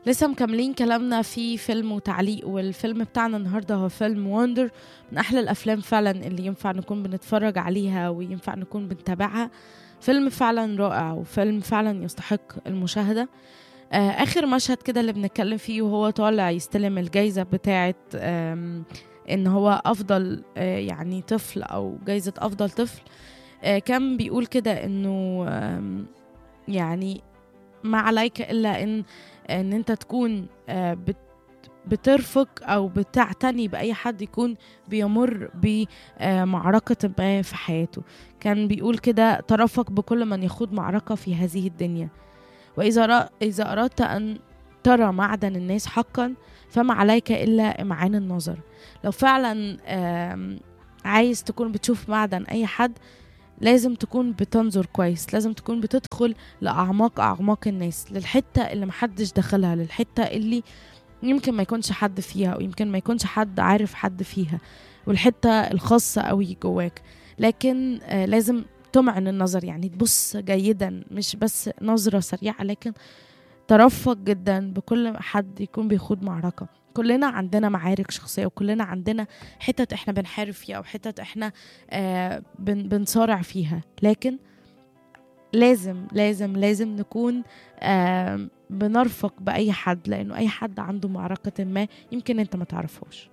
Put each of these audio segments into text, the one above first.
لسه مكملين كلامنا في فيلم وتعليق والفيلم بتاعنا النهارده هو فيلم وندر من احلى الافلام فعلا اللي ينفع نكون بنتفرج عليها وينفع نكون بنتابعها فيلم فعلا رائع وفيلم فعلا يستحق المشاهده آه اخر مشهد كده اللي بنتكلم فيه وهو طالع يستلم الجايزه بتاعه آم، ان هو افضل آه يعني طفل او جايزه افضل طفل آه كان بيقول كده انه آم، يعني ما عليك الا ان ان انت تكون آه، بت بترفق او بتعتني باي حد يكون بيمر بمعركه ما في حياته كان بيقول كده ترفق بكل من يخوض معركه في هذه الدنيا واذا رأ... اذا اردت ان ترى معدن الناس حقا فما عليك الا امعان النظر لو فعلا آم، عايز تكون بتشوف معدن اي حد لازم تكون بتنظر كويس لازم تكون بتدخل لأعماق أعماق الناس للحتة اللي محدش دخلها للحتة اللي يمكن ما يكونش حد فيها أو يمكن ما يكونش حد عارف حد فيها والحتة الخاصة قوي جواك لكن آه لازم تمعن النظر يعني تبص جيدا مش بس نظرة سريعة لكن ترفق جدا بكل حد يكون بيخوض معركة كلنا عندنا معارك شخصية وكلنا عندنا حتت احنا بنحارب فيها أو حتت احنا آه بن بنصارع فيها لكن لازم لازم لازم نكون آه بنرفق بأي حد لأنه أي حد عنده معركة ما يمكن أنت ما تعرفهاش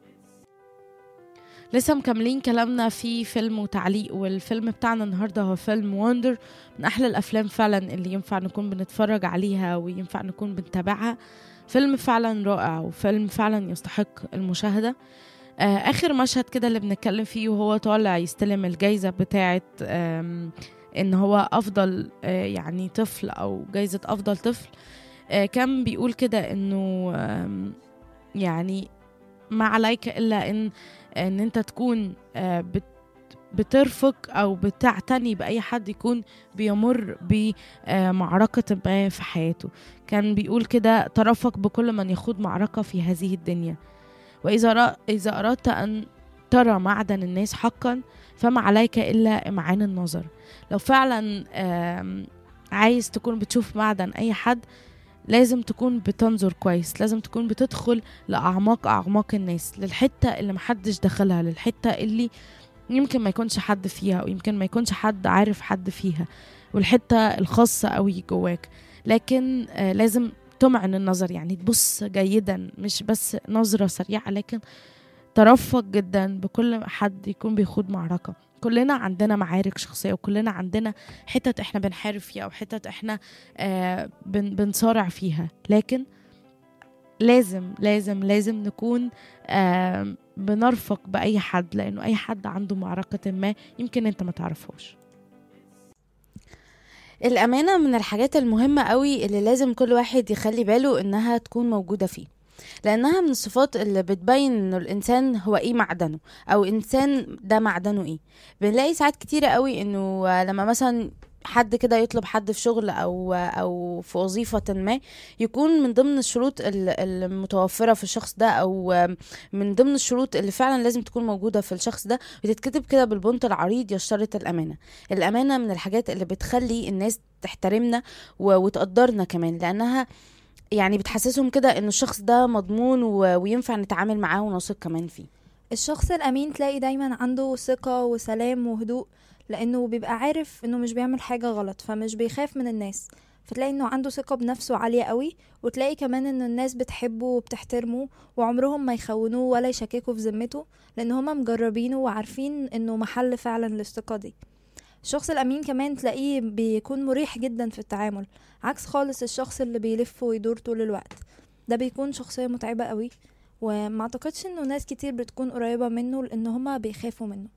لسه مكملين كلامنا في فيلم وتعليق والفيلم بتاعنا النهارده هو فيلم وندر من احلى الافلام فعلا اللي ينفع نكون بنتفرج عليها وينفع نكون بنتابعها فيلم فعلا رائع وفيلم فعلا يستحق المشاهده آه اخر مشهد كده اللي بنتكلم فيه وهو طالع يستلم الجايزه بتاعه آم، ان هو افضل آه يعني طفل او جايزه افضل طفل آه كان بيقول كده انه آم، يعني ما عليك الا ان ان انت تكون آه، بت بترفق او بتعتني باي حد يكون بيمر بمعركه ما في حياته كان بيقول كده ترفق بكل من يخوض معركه في هذه الدنيا واذا رأ... اذا اردت ان ترى معدن الناس حقا فما عليك الا امعان النظر لو فعلا آم، عايز تكون بتشوف معدن اي حد لازم تكون بتنظر كويس لازم تكون بتدخل لأعماق أعماق الناس للحتة اللي محدش دخلها للحتة اللي يمكن ما يكونش حد فيها أو يمكن ما يكونش حد عارف حد فيها والحتة الخاصة قوي جواك لكن آه لازم تمعن النظر يعني تبص جيدا مش بس نظرة سريعة لكن ترفق جدا بكل حد يكون بيخوض معركة كلنا عندنا معارك شخصية وكلنا عندنا حتت احنا بنحارب فيها أو حتت احنا آه بن بنصارع فيها لكن لازم لازم لازم نكون آه بنرفق بأي حد لأنه أي حد عنده معركة ما يمكن أنت ما تعرفهاش الأمانة من الحاجات المهمة قوي اللي لازم كل واحد يخلي باله إنها تكون موجودة فيه لأنها من الصفات اللي بتبين إنه الإنسان هو إيه معدنه أو إنسان ده معدنه إيه بنلاقي ساعات كتيرة قوي إنه لما مثلا حد كده يطلب حد في شغل او او في وظيفه ما يكون من ضمن الشروط ال- المتوفره في الشخص ده او من ضمن الشروط اللي فعلا لازم تكون موجوده في الشخص ده بتتكتب كده بالبنط العريض يشترط الامانه الامانه من الحاجات اللي بتخلي الناس تحترمنا و- وتقدرنا كمان لانها يعني بتحسسهم كده ان الشخص ده مضمون و- وينفع نتعامل معاه ونثق كمان فيه الشخص الأمين تلاقي دايما عنده ثقة وسلام وهدوء لأنه بيبقى عارف إنه مش بيعمل حاجة غلط فمش بيخاف من الناس فتلاقي إنه عنده ثقة بنفسه عالية قوي وتلاقي كمان إن الناس بتحبه وبتحترمه وعمرهم ما يخونوه ولا يشككوا في ذمته لأن هما مجربينه وعارفين إنه محل فعلا للثقة دي الشخص الأمين كمان تلاقيه بيكون مريح جدا في التعامل عكس خالص الشخص اللي بيلف ويدور طول الوقت ده بيكون شخصية متعبة قوي وما اعتقدش انه ناس كتير بتكون قريبة منه لان هما بيخافوا منه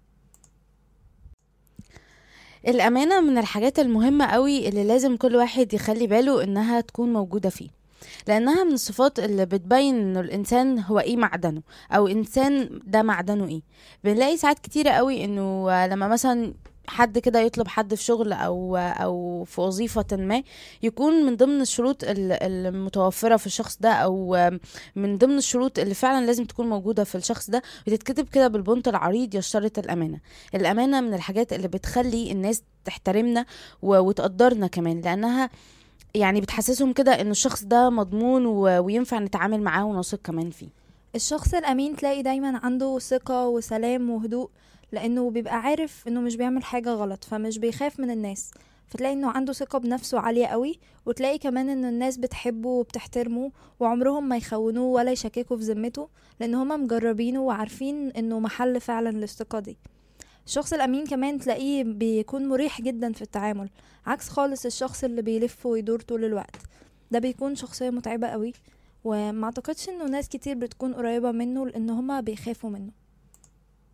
الأمانة من الحاجات المهمة قوي اللي لازم كل واحد يخلي باله إنها تكون موجودة فيه لأنها من الصفات اللي بتبين إنه الإنسان هو إيه معدنه أو إنسان ده معدنه إيه بنلاقي ساعات كتيرة قوي إنه لما مثلا حد كده يطلب حد في شغل او او في وظيفه ما يكون من ضمن الشروط ال- المتوفره في الشخص ده او من ضمن الشروط اللي فعلا لازم تكون موجوده في الشخص ده بتتكتب كده بالبنط العريض يشترط الامانه الامانه من الحاجات اللي بتخلي الناس تحترمنا و- وتقدرنا كمان لانها يعني بتحسسهم كده ان الشخص ده مضمون و... وينفع نتعامل معاه ونثق كمان فيه الشخص الأمين تلاقي دايما عنده ثقة وسلام وهدوء لأنه بيبقى عارف إنه مش بيعمل حاجة غلط فمش بيخاف من الناس فتلاقي إنه عنده ثقة بنفسه عالية قوي وتلاقي كمان إن الناس بتحبه وبتحترمه وعمرهم ما يخونوه ولا يشككوا في ذمته لأن هما مجربينه وعارفين إنه محل فعلا للثقة دي الشخص الأمين كمان تلاقيه بيكون مريح جدا في التعامل عكس خالص الشخص اللي بيلف ويدور طول الوقت ده بيكون شخصية متعبة قوي وما اعتقدش انه ناس كتير بتكون قريبة منه لان هما بيخافوا منه